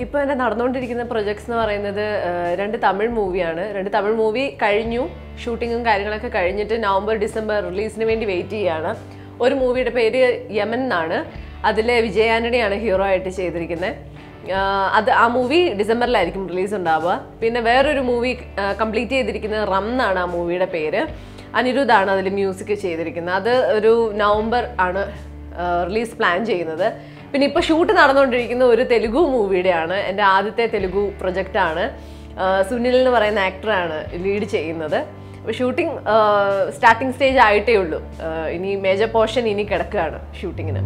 ഇപ്പോൾ എൻ്റെ നടന്നുകൊണ്ടിരിക്കുന്ന പ്രൊജക്ട്സ് എന്ന് പറയുന്നത് ആ, രണ്ട് തമിഴ് മൂവിയാണ് രണ്ട് തമിഴ് മൂവി കഴിഞ്ഞു ഷൂട്ടിങ്ങും കാര്യങ്ങളൊക്കെ കഴിഞ്ഞിട്ട് നവംബർ ഡിസംബർ റിലീസിന് വേണ്ടി വെയിറ്റ് ചെയ്യുകയാണ് ഒരു മൂവിയുടെ പേര് യമൻ എന്നാണ് അതിൽ വിജയാനണിയാണ് ഹീറോ ആയിട്ട് ചെയ്തിരിക്കുന്നത് ആഹ് അത് ആ മൂവി ഡിസംബറിലായിരിക്കും റിലീസ് ഉണ്ടാവുക പിന്നെ വേറൊരു മൂവി കംപ്ലീറ്റ് ചെയ്തിരിക്കുന്നത് റം എന്നാണ് ആ മൂവിയുടെ പേര് അനിരുദ്ധാണ് അതിൽ മ്യൂസിക് ചെയ്തിരിക്കുന്നത് അത് ഒരു നവംബർ ആണ് റിലീസ് പ്ലാൻ ചെയ്യുന്നത് പിന്നെ ഇപ്പോൾ ഷൂട്ട് നടന്നുകൊണ്ടിരിക്കുന്ന ഒരു തെലുഗു മൂവിയുടെയാണ് എൻ്റെ ആദ്യത്തെ തെലുഗു പ്രൊജക്റ്റാണ് സുനിൽ എന്ന് പറയുന്ന ആക്ടറാണ് ലീഡ് ചെയ്യുന്നത് അപ്പോൾ ഷൂട്ടിംഗ് സ്റ്റാർട്ടിംഗ് സ്റ്റേജ് ആയിട്ടേ ഉള്ളൂ ആഹ് ഇനി മേജർ പോർഷൻ ഇനി കിടക്കുകയാണ് ഷൂട്ടിങ്ങിന്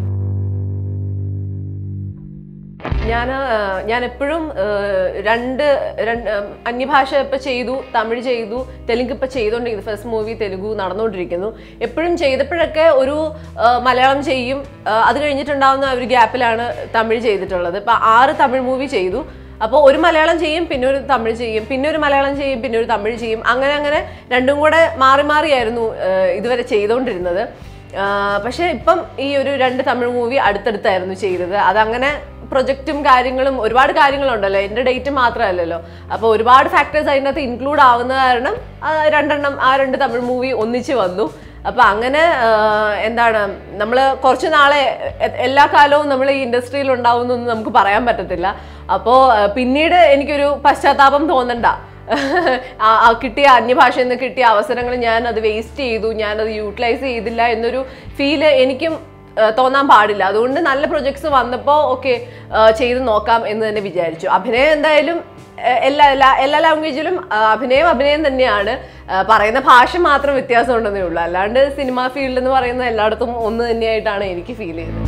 ഞാൻ ഞാൻ എപ്പോഴും രണ്ട് രണ്ട് ഉം, അന്യഭാഷ ഇപ്പം ചെയ്തു തമിഴ് ചെയ്തു തെലുങ്ക് ഇപ്പം ചെയ്തുകൊണ്ടിരിക്കുന്നു ഫസ്റ്റ് മൂവി തെലുഗു നടന്നുകൊണ്ടിരിക്കുന്നു എപ്പോഴും ചെയ്തപ്പോഴൊക്കെ ഒരു ആ, മലയാളം ചെയ്യും ആ, അത് കഴിഞ്ഞിട്ടുണ്ടാവുന്ന ഒരു ഗ്യാപ്പിലാണ് തമിഴ് ചെയ്തിട്ടുള്ളത് ഇപ്പം ആറ് തമിഴ് മൂവി ചെയ്തു അപ്പോൾ ഒരു മലയാളം ചെയ്യും പിന്നെ ഒരു തമിഴ് ചെയ്യും പിന്നെ ഒരു മലയാളം ചെയ്യും പിന്നെ ഒരു തമിഴ് ചെയ്യും അങ്ങനെ അങ്ങനെ രണ്ടും കൂടെ മാറി മാറിയായിരുന്നു ആ, ഇതുവരെ ചെയ്തുകൊണ്ടിരുന്നത് ആ, പക്ഷേ ഇപ്പം ഈ ഒരു രണ്ട് തമിഴ് മൂവി അടുത്തടുത്തായിരുന്നു ചെയ്തത് അതങ്ങനെ പ്രൊജക്റ്റും കാര്യങ്ങളും ഒരുപാട് കാര്യങ്ങളുണ്ടല്ലോ എൻ്റെ ഡേറ്റ് മാത്രമല്ലല്ലോ അപ്പോൾ ഒരുപാട് ഫാക്ടേഴ്സ് അതിനകത്ത് ഇൻക്ലൂഡ് ആവുന്ന കാരണം ആ രണ്ടെണ്ണം ആ രണ്ട് തമിഴ് മൂവി ഒന്നിച്ച് വന്നു അപ്പോൾ അങ്ങനെ ആ, എന്താണ് നമ്മൾ കുറച്ച് നാളെ എ- എല്ലാ കാലവും നമ്മൾ ഈ ഇൻഡസ്ട്രിയിൽ ഉണ്ടാവുമെന്നൊന്നും നമുക്ക് പറയാൻ പറ്റത്തില്ല അപ്പോൾ പിന്നീട് എനിക്കൊരു പശ്ചാത്താപം തോന്നണ്ട ആ ആ കിട്ടിയ അന്യഭാഷയിൽ നിന്ന് കിട്ടിയ അവസരങ്ങൾ ഞാൻ അത് വേസ്റ്റ് ചെയ്തു ഞാൻ അത് യൂട്ടിലൈസ് ചെയ്തില്ല എന്നൊരു ഫീല് എനിക്കും ആ, തോന്നാൻ പാടില്ല അതുകൊണ്ട് നല്ല പ്രൊജക്ട്സ് വന്നപ്പോൾ ഓക്കെ ചെയ്ത് നോക്കാം എന്ന് തന്നെ വിചാരിച്ചു അഭിനയം എന്തായാലും ആ, എല്ലാ എല്ലാ എല്ലാ ലാംഗ്വേജിലും ആ, അഭിനയം അഭിനയം തന്നെയാണ് ആ, പറയുന്ന ഭാഷ മാത്രം വ്യത്യാസം ഉണ്ടെന്നേ ഉള്ളൂ അല്ലാണ്ട് സിനിമ ഫീൽഡ് എന്ന് പറയുന്ന എല്ലായിടത്തും ഒന്ന് തന്നെയായിട്ടാണ് എനിക്ക് ഫീൽ ചെയ്തത്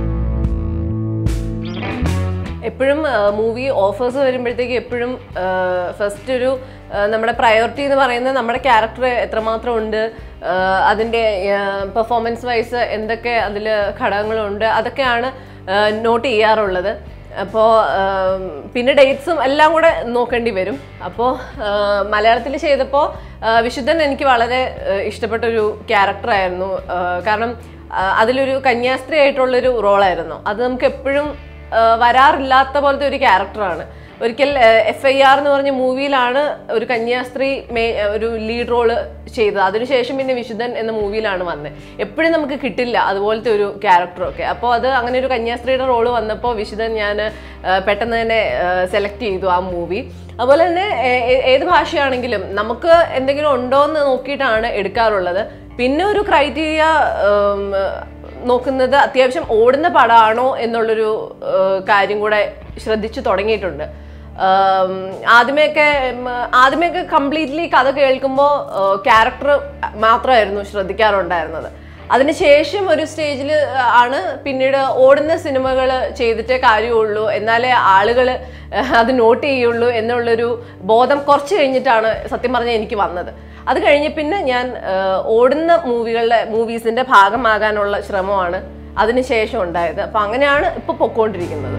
എപ്പോഴും മൂവി ഓഫേഴ്സ് വരുമ്പോഴത്തേക്ക് എപ്പോഴും ഫസ്റ്റ് ഒരു ആ, നമ്മുടെ പ്രയോറിറ്റി എന്ന് പറയുന്നത് നമ്മുടെ ക്യാരക്ടർ എത്രമാത്രം ഉണ്ട് ആ, അതിൻ്റെ പെർഫോമൻസ് വൈസ് എന്തൊക്കെ അതിൽ ഘടകങ്ങളുണ്ട് അതൊക്കെയാണ് നോട്ട് ചെയ്യാറുള്ളത് അപ്പോൾ പിന്നെ ഡേറ്റ്സും എല്ലാം കൂടെ നോക്കേണ്ടി വരും അപ്പോൾ മലയാളത്തിൽ ചെയ്തപ്പോൾ വിശുദ്ധൻ എനിക്ക് വളരെ ആ, ഇഷ്ടപ്പെട്ടൊരു ക്യാരക്ടറായിരുന്നു ആ, കാരണം ആ, അതിലൊരു കന്യാസ്ത്രീ ആയിട്ടുള്ളൊരു റോളായിരുന്നു അത് നമുക്ക് എപ്പോഴും ആ, വരാറില്ലാത്ത പോലത്തെ ഒരു ക്യാരക്ടറാണ് ഒരിക്കൽ എഫ് ഐ ആർ എന്ന് പറഞ്ഞ മൂവിയിലാണ് ഒരു കന്യാസ്ത്രീ മേ ഒരു ലീഡ് റോള് ചെയ്തത് അതിനുശേഷം പിന്നെ വിശുദ്ധൻ എന്ന മൂവിയിലാണ് വന്നത് എപ്പോഴും നമുക്ക് കിട്ടില്ല അതുപോലത്തെ ഒരു ക്യാരക്ടറൊക്കെ അപ്പോൾ അത് അങ്ങനെ ഒരു കന്യാസ്ത്രീയുടെ റോള് വന്നപ്പോൾ വിശുദ്ധൻ ഞാൻ പെട്ടെന്ന് തന്നെ സെലക്ട് ചെയ്തു ആ മൂവി അതുപോലെ തന്നെ ഏ- ഏ- ഏത് ഭാഷയാണെങ്കിലും നമുക്ക് എന്തെങ്കിലും ഉണ്ടോ എന്ന് നോക്കിയിട്ടാണ് എടുക്കാറുള്ളത് പിന്നെ ഒരു ക്രൈറ്റീരിയ നോക്കുന്നത് അത്യാവശ്യം ഓടുന്ന പടമാണോ എന്നുള്ളൊരു ഏഹ്, കാര്യം കൂടെ ശ്രദ്ധിച്ചു തുടങ്ങിയിട്ടുണ്ട് ആം, ആദ്യമൊക്കെ ഉം, ആദ്യമൊക്കെ കംപ്ലീറ്റ്ലി കഥ കേൾക്കുമ്പോൾ ക്യാരക്ടർ മാത്രമായിരുന്നു ശ്രദ്ധിക്കാറുണ്ടായിരുന്നത് അതിനുശേഷം ഒരു സ്റ്റേജിൽ ആണ് പിന്നീട് ഓടുന്ന സിനിമകൾ ചെയ്തിട്ടേ കാര്യമുള്ളൂ എന്നാലേ ആളുകൾ അത് നോട്ട് ചെയ്യുള്ളൂ എന്നുള്ളൊരു ബോധം കുറച്ച് കഴിഞ്ഞിട്ടാണ് സത്യം പറഞ്ഞാൽ എനിക്ക് വന്നത് അത് കഴിഞ്ഞ് പിന്നെ ഞാൻ ആ, ഓടുന്ന മൂവികളുടെ മൂവീസിന്റെ ഭാഗമാകാനുള്ള ശ്രമമാണ് അതിനുശേഷം ഉണ്ടായത് അപ്പൊ അങ്ങനെയാണ് ഇപ്പൊ പൊക്കോണ്ടിരിക്കുന്നത്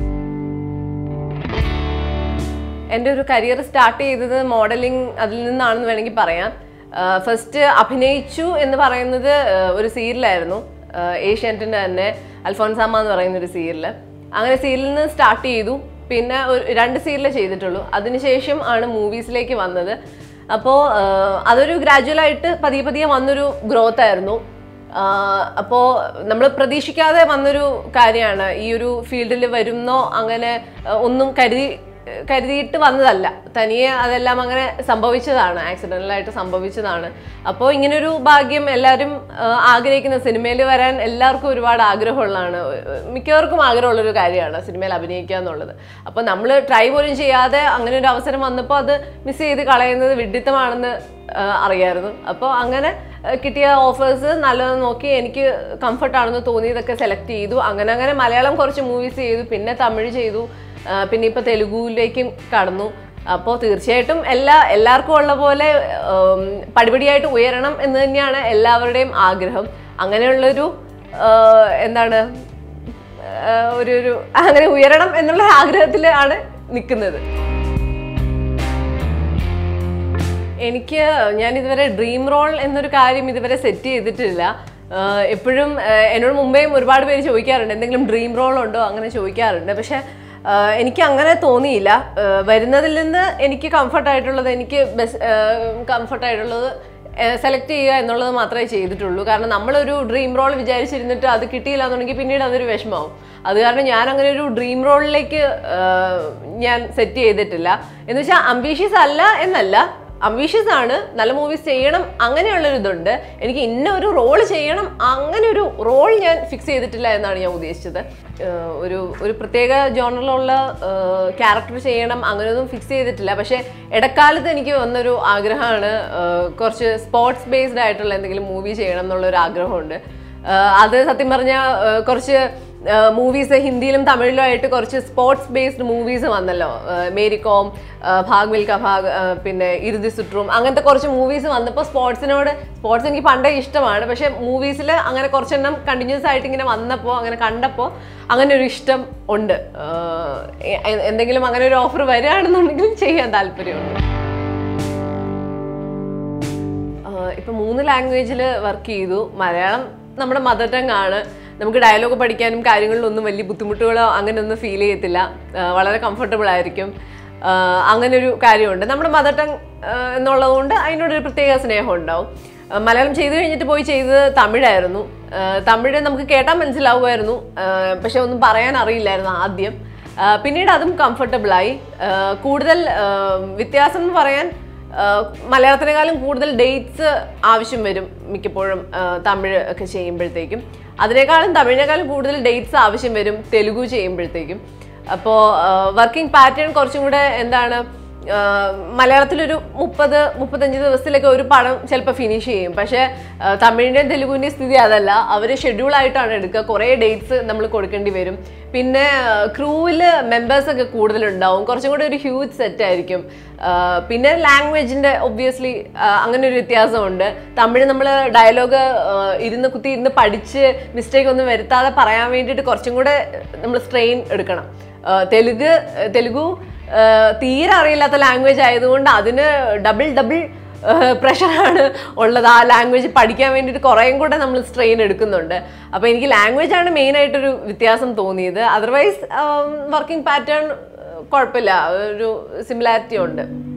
എൻ്റെ ഒരു കരിയർ സ്റ്റാർട്ട് ചെയ്തത് മോഡലിംഗ് അതിൽ നിന്നാണെന്ന് വേണമെങ്കിൽ പറയാം ഫസ്റ്റ് അഭിനയിച്ചു എന്ന് പറയുന്നത് ആ, ഒരു സീരിയലായിരുന്നു ഏഷ്യാനെറ്റിൻ്റെ തന്നെ അൽഫോൻസാമ എന്ന് പറയുന്ന ഒരു സീരിയൽ അങ്ങനെ സീരിയലിൽ നിന്ന് സ്റ്റാർട്ട് ചെയ്തു പിന്നെ ഒരു രണ്ട് സീരിയലേ ചെയ്തിട്ടുള്ളൂ അതിനുശേഷം ആണ് മൂവീസിലേക്ക് വന്നത് അപ്പോൾ അതൊരു ഗ്രാജുവലായിട്ട് പതിയെ പതിയെ വന്നൊരു ഗ്രോത്ത് ആയിരുന്നു അപ്പോൾ നമ്മൾ പ്രതീക്ഷിക്കാതെ വന്നൊരു കാര്യമാണ് ഈ ഒരു ഫീൽഡിൽ വരുന്നോ അങ്ങനെ ആ, ഒന്നും കരുതി കരുതിയിട്ട് വന്നതല്ല തനിയെ അതെല്ലാം അങ്ങനെ സംഭവിച്ചതാണ് ആക്സിഡൻ്റലായിട്ട് സംഭവിച്ചതാണ് അപ്പോൾ ഇങ്ങനൊരു ഭാഗ്യം എല്ലാവരും ആ, ആഗ്രഹിക്കുന്ന സിനിമയിൽ വരാൻ എല്ലാവർക്കും ഒരുപാട് ആഗ്രഹമുള്ളതാണ് മിക്കവർക്കും ആഗ്രഹമുള്ളൊരു കാര്യമാണ് സിനിമയിൽ അഭിനയിക്കുക എന്നുള്ളത് അപ്പോൾ നമ്മൾ ട്രൈ പോലും ചെയ്യാതെ അങ്ങനെ ഒരു അവസരം വന്നപ്പോൾ അത് മിസ് ചെയ്ത് കളയുന്നത് വിഡിത്തമാണെന്ന് ആ, അറിയായിരുന്നു അപ്പോൾ അങ്ങനെ ആ, കിട്ടിയ ഓഫേഴ്സ് നല്ലത് നോക്കി എനിക്ക് കംഫർട്ടാണെന്ന് തോന്നിയതൊക്കെ സെലക്ട് ചെയ്തു അങ്ങനെ അങ്ങനെ മലയാളം കുറച്ച് മൂവീസ് ചെയ്തു പിന്നെ തമിഴ് ചെയ്തു ആ, പിന്നെ ഇപ്പോൾ തെലുഗുവിലേക്കും കടന്നു അപ്പോൾ തീർച്ചയായിട്ടും എല്ലാ എല്ലാവർക്കും ഉള്ള പോലെ ഉം, പടിപടിയായിട്ട് ഉയരണം എന്ന് തന്നെയാണ് എല്ലാവരുടെയും ആഗ്രഹം അങ്ങനെയുള്ളൊരു ആ, എന്താണ് ആ, ഒരു ഒരു അങ്ങനെ ഉയരണം എന്നുള്ള ആഗ്രഹത്തിലാണ് നിൽക്കുന്നത് എനിക്ക് ഞാൻ ഇതുവരെ ഡ്രീം റോൾ എന്നൊരു കാര്യം ഇതുവരെ സെറ്റ് ചെയ്തിട്ടില്ല ആഹ് എപ്പോഴും ആഹ് എന്നോട് മുമ്പേയും ഒരുപാട് പേര് ചോദിക്കാറുണ്ട് എന്തെങ്കിലും ഡ്രീം റോൾ ഉണ്ടോ അങ്ങനെ ചോദിക്കാറുണ്ട് പക്ഷെ ആഹ് എനിക്ക് അങ്ങനെ തോന്നിയില്ല ആഹ് വരുന്നതിൽ നിന്ന് എനിക്ക് കംഫർട്ടായിട്ടുള്ളത് എനിക്ക് ബെസ്റ്റ് കംഫർട്ടായിട്ടുള്ളത് സെലക്ട് ചെയ്യുക എന്നുള്ളത് മാത്രമേ ചെയ്തിട്ടുള്ളൂ കാരണം നമ്മളൊരു ഡ്രീം റോൾ വിചാരിച്ചിരുന്നിട്ട് അത് കിട്ടിയില്ല എന്നുണ്ടെങ്കിൽ പിന്നീട് അതൊരു വിഷമാവും അത് കാരണം ഞാൻ അങ്ങനെ ഒരു ഡ്രീം റോളിലേക്ക് ഞാൻ സെറ്റ് ചെയ്തിട്ടില്ല എന്ന് വെച്ചാൽ അംബീഷ്യസ് അല്ല എന്നല്ല അംബീഷ്യസ് ആണ് നല്ല മൂവീസ് ചെയ്യണം അങ്ങനെയുള്ളൊരു ഇതുണ്ട് എനിക്ക് ഇന്ന ഒരു റോൾ ചെയ്യണം അങ്ങനെ ഒരു റോൾ ഞാൻ ഫിക്സ് ചെയ്തിട്ടില്ല എന്നാണ് ഞാൻ ഉദ്ദേശിച്ചത് ഏഹ് ഒരു ഒരു പ്രത്യേക ജോണറിലുള്ള ക്യാരക്ടർ ചെയ്യണം അങ്ങനെയൊന്നും ഫിക്സ് ചെയ്തിട്ടില്ല പക്ഷേ ഇടക്കാലത്ത് എനിക്ക് വന്നൊരു ആഗ്രഹമാണ് ഏഹ് കുറച്ച് സ്പോർട്സ് ബേസ്ഡ് ആയിട്ടുള്ള എന്തെങ്കിലും മൂവി ചെയ്യണം എന്നുള്ളൊരു ആഗ്രഹമുണ്ട് ഏഹ് അത് സത്യം പറഞ്ഞാൽ കുറച്ച് മൂവീസ് ഹിന്ദിയിലും തമിഴിലും ആയിട്ട് കുറച്ച് സ്പോർട്സ് ബേസ്ഡ് മൂവീസ് വന്നല്ലോ ഏഹ് മേരി കോം ഏഹ് ഭാഗ് മിൽക്ക ഭാഗ് ഏഹ് പിന്നെ ഇറുതി സുട്രും അങ്ങനത്തെ കുറച്ച് മൂവീസ് വന്നപ്പോൾ സ്പോർട്സിനോട് സ്പോർട്സ് എനിക്ക് പണ്ടേ ഇഷ്ടമാണ് പക്ഷേ മൂവീസിൽ അങ്ങനെ കുറച്ചെണ്ണം കണ്ടിന്യൂസ് ആയിട്ട് ഇങ്ങനെ വന്നപ്പോൾ അങ്ങനെ കണ്ടപ്പോൾ അങ്ങനെ ഒരു ഇഷ്ടം ഉണ്ട് ഏഹ് എ- എന്തെങ്കിലും അങ്ങനെ ഒരു ഓഫർ വരികയാണെന്നുണ്ടെങ്കിൽ ചെയ്യാൻ താല്പര്യമുണ്ട് ആഹ് ഇപ്പൊ മൂന്ന് ലാംഗ്വേജിൽ വർക്ക് ചെയ്തു മലയാളം നമ്മുടെ മദർ ടങ് ആണ് നമുക്ക് ഡയലോഗ് പഠിക്കാനും കാര്യങ്ങളിലൊന്നും വലിയ ബുദ്ധിമുട്ടുകളോ അങ്ങനെയൊന്നും ഫീൽ ചെയ്യത്തില്ല ആഹ് വളരെ കംഫർട്ടബിൾ ആയിരിക്കും ആഹ് അങ്ങനെ ഒരു കാര്യമുണ്ട് നമ്മുടെ മദർ ടങ് എന്നുള്ളതുകൊണ്ട് അതിനോടൊരു പ്രത്യേക സ്നേഹം ഉണ്ടാവും ആഹ് മലയാളം ചെയ്ത് കഴിഞ്ഞിട്ട് പോയി ചെയ്തത് തമിഴായിരുന്നു ആഹ് തമിഴ് നമുക്ക് കേട്ടാൽ മനസ്സിലാവുമായിരുന്നു ആഹ് പക്ഷെ ഒന്നും പറയാൻ അറിയില്ലായിരുന്നു ആദ്യം ആഹ് പിന്നീട് അതും കംഫർട്ടബിളായി കൂടുതൽ ആഹ് വ്യത്യാസം എന്ന് പറയാൻ ആഹ് മലയാളത്തിനേക്കാളും കൂടുതൽ ഡേറ്റ്സ് ആവശ്യം വരും മിക്കപ്പോഴും ആഹ് തമിഴ് ഒക്കെ ചെയ്യുമ്പോഴത്തേക്കും അതിനേക്കാളും തമിഴിനേക്കാളും കൂടുതൽ ഡേറ്റ്സ് ആവശ്യം വരും തെലുഗു ചെയ്യുമ്പോഴത്തേക്കും അപ്പോൾ വർക്കിംഗ് പാറ്റേൺ കുറച്ചും കൂടെ എന്താണ് ആഹ് മലയാളത്തിലൊരു മുപ്പത് മുപ്പത്തഞ്ച് ദിവസത്തിലൊക്കെ ഒരു പടം ചിലപ്പോൾ ഫിനിഷ് ചെയ്യും പക്ഷേ ആഹ് തമിഴിൻ്റെയും തെലുഗുവിൻ്റെയും സ്ഥിതി അതല്ല അവർ ഷെഡ്യൂൾ ആയിട്ടാണ് എടുക്കുക കുറേ ഡേറ്റ്സ് നമ്മൾ കൊടുക്കേണ്ടി വരും പിന്നെ ക്രൂവിൽ മെമ്പേഴ്സ് ഒക്കെ കൂടുതലുണ്ടാവും കുറച്ചും കൂടി ഒരു ഹ്യൂജ് സെറ്റ് ആയിരിക്കും ആഹ് പിന്നെ ലാംഗ്വേജിൻ്റെ ഒബ്വിയസ്ലി അങ്ങനെ ഒരു വ്യത്യാസമുണ്ട് തമിഴ് നമ്മൾ ഡയലോഗ് ഇരുന്ന് കുത്തി ഇരുന്ന് പഠിച്ച് മിസ്റ്റേക്ക് ഒന്നും വരുത്താതെ പറയാൻ വേണ്ടിയിട്ട് കുറച്ചും കൂടെ നമ്മൾ സ്ട്രെയിൻ എടുക്കണം ആഹ് തെലുഗ് തെലുഗു ആഹ് തീരെ അറിയില്ലാത്ത ലാംഗ്വേജ് ആയതുകൊണ്ട് അതിന് ഡബിൾ ഡബിൾ പ്രഷറാണ് ഉള്ളത് ആ ലാംഗ്വേജ് പഠിക്കാൻ വേണ്ടിയിട്ട് കുറേയും കൂടെ നമ്മൾ സ്ട്രെയിൻ എടുക്കുന്നുണ്ട് അപ്പോൾ എനിക്ക് ലാംഗ്വേജ് ആണ് മെയിനായിട്ടൊരു വ്യത്യാസം തോന്നിയത് അതർവൈസ് വർക്കിംഗ് പാറ്റേൺ കുഴപ്പമില്ല ഒരു സിമിലാരിറ്റി ഉണ്ട്